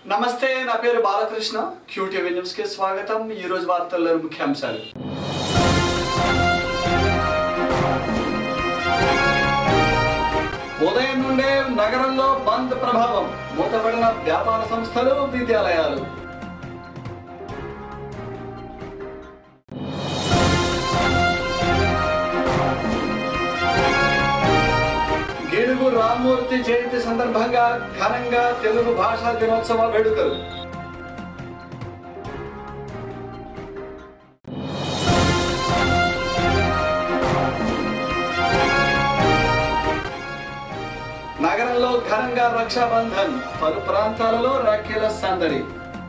నమస్తే నా పేరు బాలకృష్ణ క్యూటీవీ న్యూస్ కి స్వాగతం ఈ రోజు వార్తల్లోని ముఖ్యాంశాలు ఉదయం నుండే నగరంలో బంద్ ప్రభావం మూతపడిన వ్యాపార సంస్థలు విద్యాలయాలు గిడుగు రామ్మూర్తి జయంతి సందర్భంగా ఘనంగా తెలుగు భాషా దినోత్సవ వేడుకలు నగరంలో ఘనంగా రక్షాబంధన్ పలు ప్రాంతాలలో రాఖీల సందడి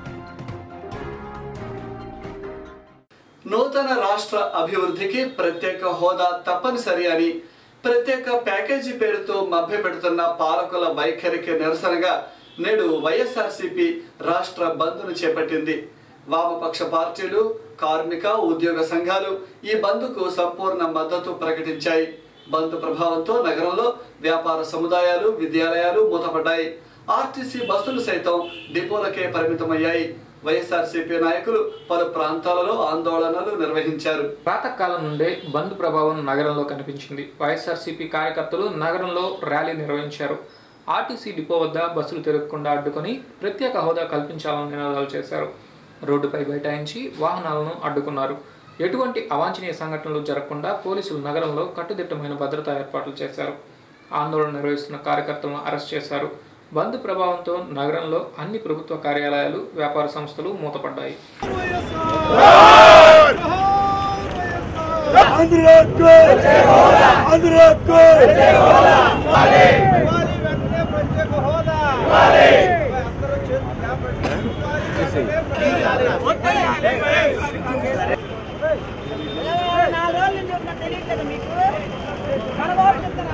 నూతన రాష్ట్ర అభివృద్ధికి ప్రత్యేక హోదా తప్పనిసరి అని ప్రత్యేక ప్యాకేజీ పేరుతో మభ్యపెడుతున్న పాలకుల వైఖరికి నిరసనగా నేడు వైఎస్ఆర్సీపీ రాష్ట్ర బంద్ను చేపట్టింది వామపక్ష పార్టీలు కార్మిక ఉద్యోగ సంఘాలు ఈ బంద్కు సంపూర్ణ మద్దతు ప్రకటించాయి బంద్ ప్రభావంతో నగరంలో వ్యాపార సముదాయాలు విద్యాలయాలు మూతపడ్డాయి ఆర్టీసీ బస్సులు సైతం డిపోలకే పరిమితమయ్యాయి వైఎస్ఆర్సీపీ నాయకులు పలు ప్రాంతాలలో ఆందోళనలు నిర్వహించారు ప్రాతకాలం నుండే బంద్ ప్రభావం నగరంలో కనిపించింది వైఎస్ఆర్సీపీ కార్యకర్తలు నగరంలో ర్యాలీ నిర్వహించారు ఆర్టీసీ డిపో వద్ద బస్సులు తిరగకుండా అడ్డుకొని ప్రత్యేక హోదా కల్పించాలని నినాదాలు చేశారు రోడ్డుపై బైఠాయించి వాహనాలను అడ్డుకున్నారు ఎటువంటి అవాంఛనీయ సంఘటనలు జరగకుండా పోలీసులు నగరంలో కట్టుదిట్టమైన భద్రతా ఏర్పాట్లు చేశారు ఆందోళన నిర్వహిస్తున్న కార్యకర్తలను అరెస్ట్ చేశారు బంద్ ప్రభావంతో నగరంలో అన్ని ప్రభుత్వ కార్యాలయాలు వ్యాపార సంస్థలు మూతపడ్డాయి ఆంధ్రకు ఆంధ్రకు ఇవ్వాలి వెంటనే ప్రత్యేక హోదా అందరూ చేతులు లేపండి. నాలుగు రోజుల నుంచి ఉన్నా తెలియట్లేదు మీకు మన వాళ్ళు చెప్తారా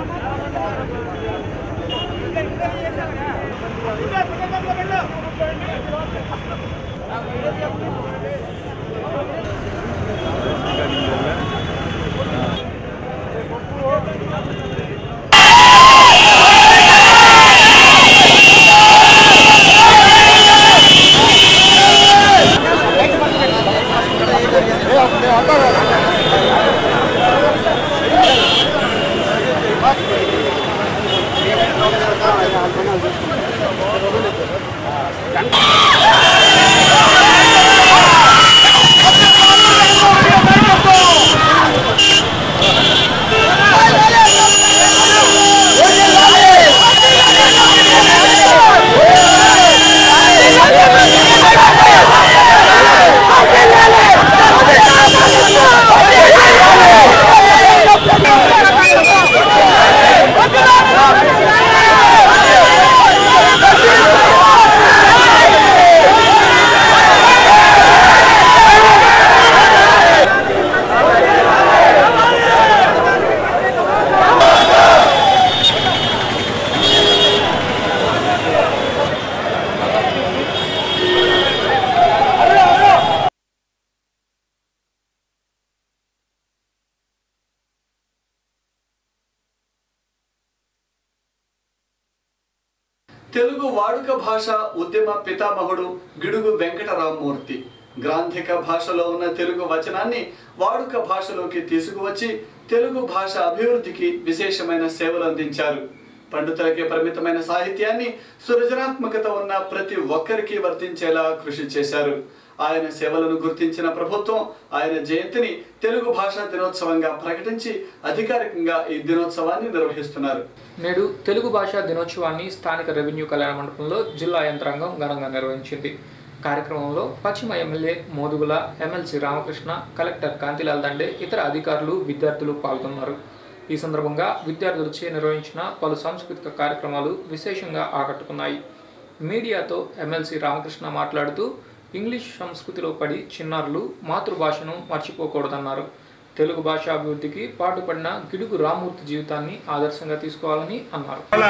తెలుగు వాడుక భాష ఉద్యమ పితామహుడు గిడుగు వెంకటరామమూర్తి గ్రాంధిక భాషలో ఉన్న తెలుగు వచనాన్ని వాడుక భాషలోకి తీసుకువచ్చి తెలుగు భాష అభివృద్ధికి విశేషమైన సేవలు అందించారు పండితులకే పరిమితమైన సాహిత్యాన్ని సృజనాత్మకత ఉన్న ప్రతి ఒక్కరికి వర్తించేలా కృషి చేశారు ఆయన సేవలను గుర్తించిన ప్రభుత్వం ఆయన జయంతిని తెలుగు భాషా దినోత్సవంగా ప్రకటించి అధికారికంగా ఈ దినోత్సవాన్ని నిర్వహిస్తున్నారు నేడు తెలుగు భాషా దినోత్సవాన్ని స్థానిక రెవెన్యూ కళ్యాణ మండపంలో జిల్లా యంత్రాంగం ఘనంగా నిర్వహించింది కార్యక్రమంలో పశ్చిమ MLA Modugula MLC Ramakrishna collector Kantilal Dande ఇతర అధికారులు విద్యార్థులు పాల్గొన్నారు ఈ సందర్భంగా విద్యార్థులచే నిర్వహించిన పలు సాంస్కృతిక కార్యక్రమాలు విశేషంగా ఆకట్టుకున్నాయి మీడియాతో ఎమ్మెల్సీ రామకృష్ణ మాట్లాడుతూ ఇంగ్లీష్ సంస్కృతిలో పడి చిన్నారులు మాతృభాషను మర్చిపోకూడదన్నారు తెలుగు భాష అభివృద్ధికి పాటుపడిన గిడుగు రామూర్తి జీవితాన్ని ఆదర్శంగా తీసుకోవాలని అన్నారు ఇవాళ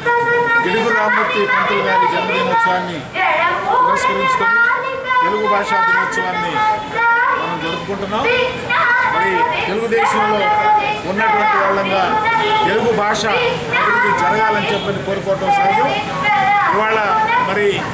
గిడుగు రామ్మూర్తి పంతులు గారి జన్మదినోత్సవాన్ని పురస్కరించుకొని తెలుగు భాషా దినోత్సవాన్ని మనం జరుపుకుంటున్నాం మరి తెలుగుదేశంలో ఉన్నటువంటి వాళ్ళంగా తెలుగు భాష అభివృద్ధి జరగాలని చెప్పని కోరుకోవటం సహజం ఇవాళ మరి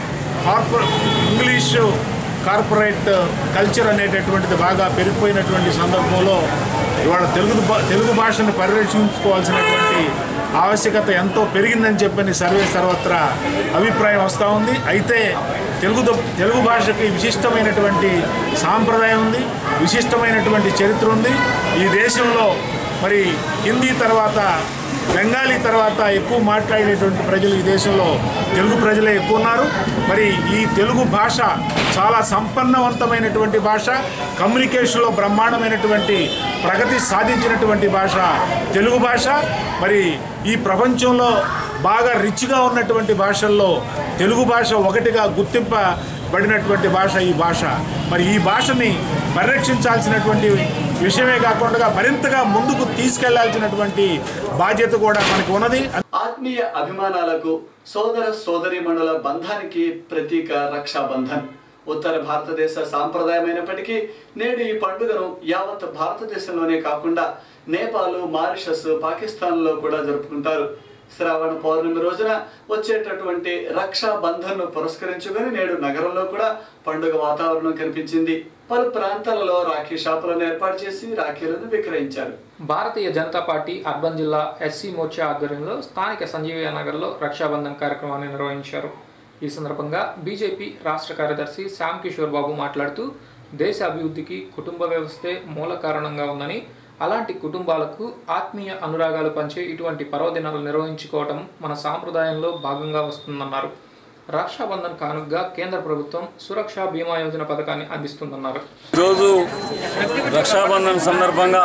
కార్పొరే ఇంగ్లీషు కార్పొరేట్ కల్చర్ అనేటటువంటిది బాగా పెరిగిపోయినటువంటి సందర్భంలో ఇవాళ తెలుగు భా- తెలుగు భాషను పరిరక్షించుకోవాల్సినటువంటి ఆవశ్యకత ఎంతో పెరిగిందని చెప్పని సర్వే సర్వత్రా అభిప్రాయం వస్తూ ఉంది అయితే తెలుగు ద- తెలుగు భాషకి విశిష్టమైనటువంటి సాంప్రదాయం ఉంది విశిష్టమైనటువంటి చరిత్ర ఉంది ఈ దేశంలో మరి హిందీ తర్వాత బెంగాలీ తర్వాత ఎక్కువ మాట్లాడేటువంటి ప్రజలు ఈ దేశంలో తెలుగు ప్రజలే ఎక్కువ ఉన్నారు మరి ఈ తెలుగు భాష చాలా సంపన్నవంతమైనటువంటి భాష కమ్యూనికేషన్లో బ్రహ్మాండమైనటువంటి ప్రగతి సాధించినటువంటి భాష తెలుగు భాష మరి ఈ ప్రపంచంలో బాగా రిచ్గా ఉన్నటువంటి భాషల్లో తెలుగు భాష ఒకటిగా గుర్తింపబడినటువంటి భాష ఈ భాష మరి ఈ భాషని పరిరక్షించాల్సినటువంటి విషయమే కాకుండా మరింతగా ముందుకు తీసుకెళ్లాల్సినటువంటి బాధ్యత కూడా మనకు ఉన్నది ఆత్మీయ అభిమానాలకు సోదర సోదరీమణుల బంధానికి ప్రతీక రక్షాబంధన్ ఉత్తర భారతదేశ సాంప్రదాయమైనప్పటికీ నేడు ఈ పండుగను యావత్ భారతదేశంలోనే కాకుండా నేపాల్ మారిషస్ పాకిస్తాన్లో కూడా జరుపుకుంటారు శ్రావణ పౌర్ణమి రోజున వచ్చేటటువంటి రక్షాబంధన్ను పురస్కరించుకొని నేడు నగరంలో కూడా పండుగ వాతావరణం కనిపించింది పలు ప్రాంతాలలో రాఖీ షాపులను ఏర్పాటు చేసి రాఖీలను విక్రయించారు భారతీయ జనతా పార్టీ అర్బన్ జిల్లా ఎస్సీ మోర్చా ఆధ్వర్యంలో స్థానిక సంజీవయ్య నగర్లో రక్షాబంధన్ కార్యక్రమాన్ని నిర్వహించారు ఈ సందర్భంగా బీజేపీ రాష్ట్ర కార్యదర్శి శ్యామ్ కిషోర్ బాబు మాట్లాడుతూ దేశ అభివృద్ధికి కుటుంబ వ్యవస్థే మూల కారణంగా ఉందని అలాంటి కుటుంబాలకు ఆత్మీయ అనురాగాలు పంచే ఇటువంటి పర్వదినాలు నిర్వహించుకోవటం మన సాంప్రదాయంలో భాగంగా వస్తుందన్నారు రక్షాబంధన్ కానుకగా కేంద్ర ప్రభుత్వం సురక్షా బీమా యోజన పథకాన్ని అందిస్తుందన్నారు ఈరోజు రక్షాబంధన్ సందర్భంగా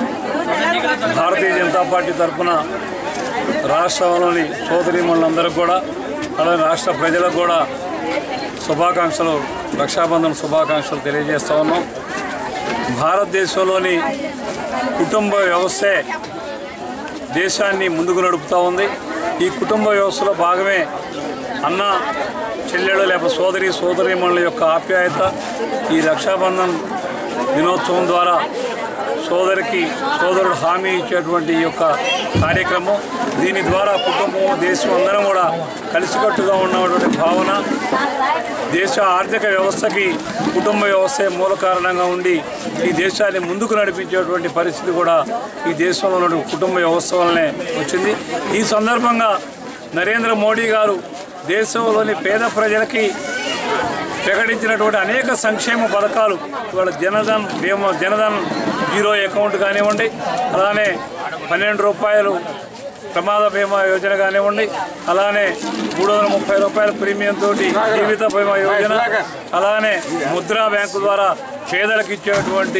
భారతీయ జనతా పార్టీ తరఫున రాష్ట్రంలోని సోదరీమణులందరికీ కూడా అలాగే రాష్ట్ర ప్రజలకు కూడా శుభాకాంక్షలు రక్షాబంధన్ శుభాకాంక్షలు తెలియజేస్తా ఉన్నాం భారతదేశంలోని కుటుంబ వ్యవస్థే దేశాన్ని ముందుకు నడుపుతూ ఉంది ఈ కుటుంబ వ్యవస్థలో భాగమే అన్న చెల్లెళ్ళు లేక సోదరి సోదరీమణుల యొక్క ఆప్యాయత ఈ రక్షాబంధన్ దినోత్సవం ద్వారా సోదరికి సోదరుడు హామీ ఇచ్చేటువంటి ఈ యొక్క కార్యక్రమం దీని ద్వారా కుటుంబం దేశం అందరం కూడా కలిసికట్టుగా ఉన్నటువంటి భావన దేశ ఆర్థిక వ్యవస్థకి కుటుంబ వ్యవస్థే మూల కారణంగా ఉండి ఈ దేశాన్ని ముందుకు నడిపించేటువంటి పరిస్థితి కూడా ఈ దేశంలో ఉన్న కుటుంబ వ్యవస్థ వల్లనే వచ్చింది ఈ సందర్భంగా నరేంద్ర మోడీ గారు దేశంలోని పేద ప్రజలకి ప్రకటించినటువంటి అనేక సంక్షేమ పథకాలు ఇవాళ జనధన్ బీమా జనధన్ జీరో అకౌంట్ కానివ్వండి అలానే పన్నెండు రూపాయలు ప్రమాద బీమా యోజన కానివ్వండి అలానే మూడు వందల ముప్పై రూపాయల ప్రీమియం తోటి జీవిత బీమా యోజన అలానే ముద్రా బ్యాంకు ద్వారా పేదలకు ఇచ్చేటువంటి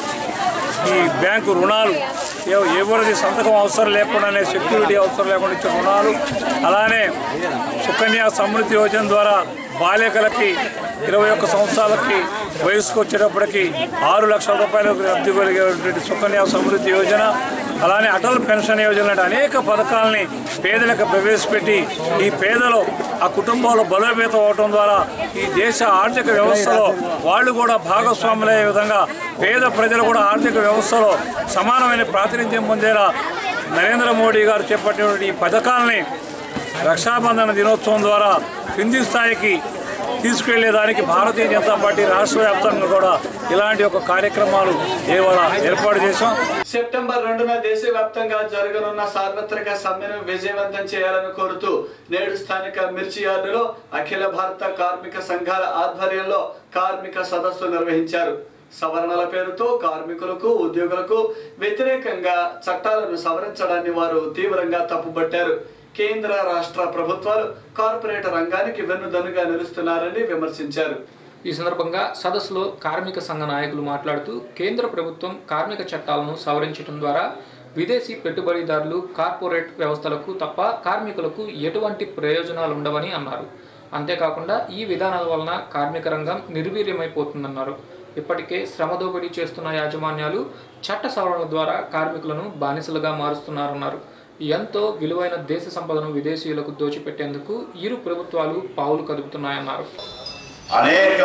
ఈ బ్యాంకు రుణాలు ఎవ- ఎవరిది సంతకం అవసరం లేకుండానే సెక్యూరిటీ అవసరం లేకుండా ఇచ్చే రుణాలు అలానే సుకన్య సమృద్ధి యోజన ద్వారా బాలికలకి ఇరవై ఒక్క సంవత్సరాలకి వయసుకు వచ్చేటప్పటికి ఆరు లక్షల రూపాయలకు లబ్ధి కలిగేటువంటి సుకన్య సమృద్ధి యోజన అలానే అటల్ పెన్షన్ యోజన లాంటి అనేక పథకాలని పేదలకు ప్రవేశపెట్టి ఈ పేదలు ఆ కుటుంబంలో బలోపేతం అవటం ద్వారా ఈ దేశ ఆర్థిక వ్యవస్థలో వాళ్ళు కూడా భాగస్వాములయ్యే విధంగా పేద ప్రజలు కూడా ఆర్థిక వ్యవస్థలో సమానమైన ప్రాతినిధ్యం పొందేలా నరేంద్ర మోడీ గారు చేపట్టినటువంటి ఈ పథకాలని రక్షాబంధన దినోత్సవం ద్వారా కింది స్థాయికి తీసుకెళ్లేదానికి భారతీయ జనతా పార్టీ రాష్ట్ర వ్యాప్తంగా కూడా ఇలాంటి ఒక కార్యక్రమాలు ఇవాళ ఏర్పాటు చేశాం సెప్టెంబర్ రెండున దేశవ్యాప్తంగా జరగనున్న సార్వత్రిక సమ్మెను విజయవంతం చేయాలని కోరుతూ నేడు స్థానిక మిర్చి యార్డులో అఖిల భారత కార్మిక సంఘాల ఆధ్వర్యంలో కార్మిక సదస్సు నిర్వహించారు సవరణల పేరుతో కార్మికులకు ఉద్యోగులకు వ్యతిరేకంగా చట్టాలను సవరించడాన్ని వారు తీవ్రంగా తప్పుపట్టారు కేంద్ర రాష్ట్ర ప్రభుత్వాలు కార్పొరేట్ రంగానికి వెన్నుదన్నుగా నిలుస్తున్నారని విమర్శించారు ఈ సందర్భంగా సదస్సులో కార్మిక సంఘ నాయకులు మాట్లాడుతూ కేంద్ర ప్రభుత్వం కార్మిక చట్టాలను సవరించడం ద్వారా విదేశీ పెట్టుబడిదారులు కార్పొరేట్ వ్యవస్థలకు తప్ప కార్మికులకు ఎటువంటి ప్రయోజనాలు ఉండవని అన్నారు అంతేకాకుండా ఈ విధానాల వలన కార్మిక రంగం నిర్వీర్యమైపోతుందన్నారు ఇప్పటికే శ్రమ దోపిడీ చేస్తున్న యాజమాన్యాలు చట్ట సవరణల ద్వారా కార్మికులను బానిసలుగా మారుస్తున్నారన్నారు ఎంతో విలువైన దేశ సంపదను విదేశీయులకు దోచిపెట్టేందుకు ఇరు ప్రభుత్వాలు పావులు కదుపుతున్నాయన్నారు అనేక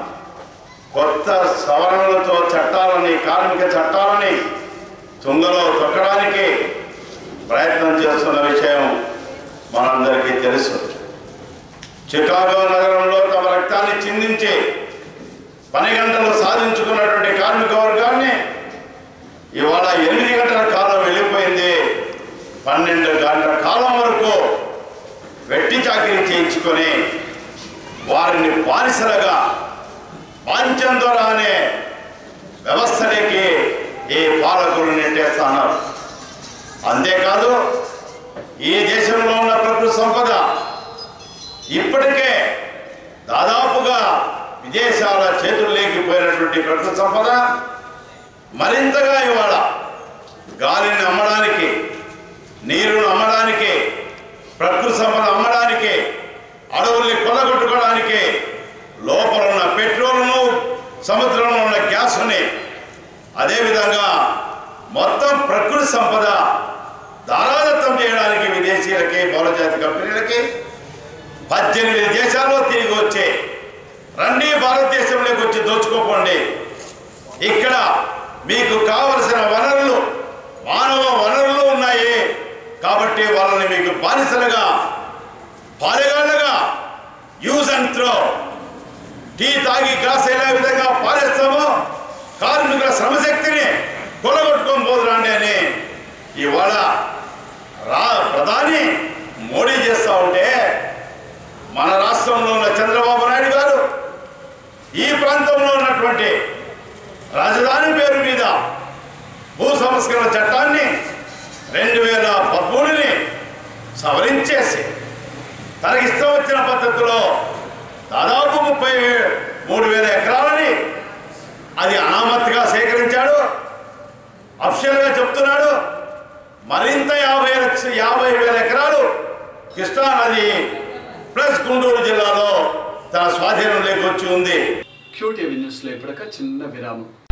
కొత్త సవరణలతో చట్టాలని కార్మిక చట్టాలని తుంగలో తొక్కడానికి ప్రయత్నం చేస్తున్న విషయం మనందరికీ తెలుసు చికాగో నగరంలో తమ చిందించి పని గంటలు సాధించుకున్నటువంటి కార్మిక వర్గాన్ని ఇవాళ ఎనిమిది గంటల కాలం వెళ్ళిపోయింది పన్నెండు గంటల కాలం వరకు వెట్టి చాకిరీ చేయించుకొని వారిని బానిసలుగా పాంచం ద్వారా అనే వ్యవస్థలోకి ఈ పాలకులు నెట్టేస్తున్నారు అంతేకాదు ఈ దేశంలో ఉన్న ప్రకృతి సంపద ఇప్పటికే దాదాపుగా విదేశాల చేతుల్లోకి పోయినటువంటి ప్రకృతి సంపద మరింతగా ఇవాళ గాలిని అమ్మడానికి నీరును అమ్మడానికి ప్రకృతి సంపద అమ్మడానికి అడవుల్ని కొల్లగొట్టుకోవడానికి లోపల ఉన్న పెట్రోల్ను సముద్రంలో ఉన్న గ్యాస్ని అదేవిధంగా మొత్తం ప్రకృతి సంపద దారాదత్తం చేయడానికి విదేశీయులకి బహుళజాతి కంపెనీలకి పద్దెనిమిది దేశాల్లో తిరిగి వచ్చే రండి భారతదేశంలోకి వచ్చి దోచుకోకండి ఇక్కడ మీకు కావలసిన వనరులు మానవ వనరులు ఉన్నాయి కాబట్టి వాళ్ళని మీకు బానిసలుగా పాలెగాళ్ళగా యూజ్ అండ్ త్రో టీ తాగి గ్లాస్ అయిన విధంగా పారేస్తామో కార్మికుల శ్రమశక్తిని కొలగొట్టుకొని పోదురాండి అని ఇవాళ రా ప్రధాని మోడీ చేస్తూ ఉంటే మన రాష్ట్రంలో ఉన్న చంద్రబాబు నాయుడు గారు ఈ ప్రాంతంలో ఉన్నటువంటి రాజధాని పేరు మీద భూ సంస్కరణ చట్టాన్ని రెండు వేల పదమూడుని సవరించేసి తనకి ఇష్టం వచ్చిన పద్ధతిలో దాదాపు ముప్పై మూడు వేల ఎకరాలని అది అనామత్తుగా సేకరించాడు అఫిషియల్గా చెప్తున్నాడు మరింత యాభై లక్ష యాభై వేల ఎకరాలు కృష్ణా నది ప్లస్ గుంటూరు జిల్లాలో తన స్వాధీనంలోకి వచ్చి ఉంది క్యూటీవీ న్యూస్లో ఇప్పటిక చిన్న విరామం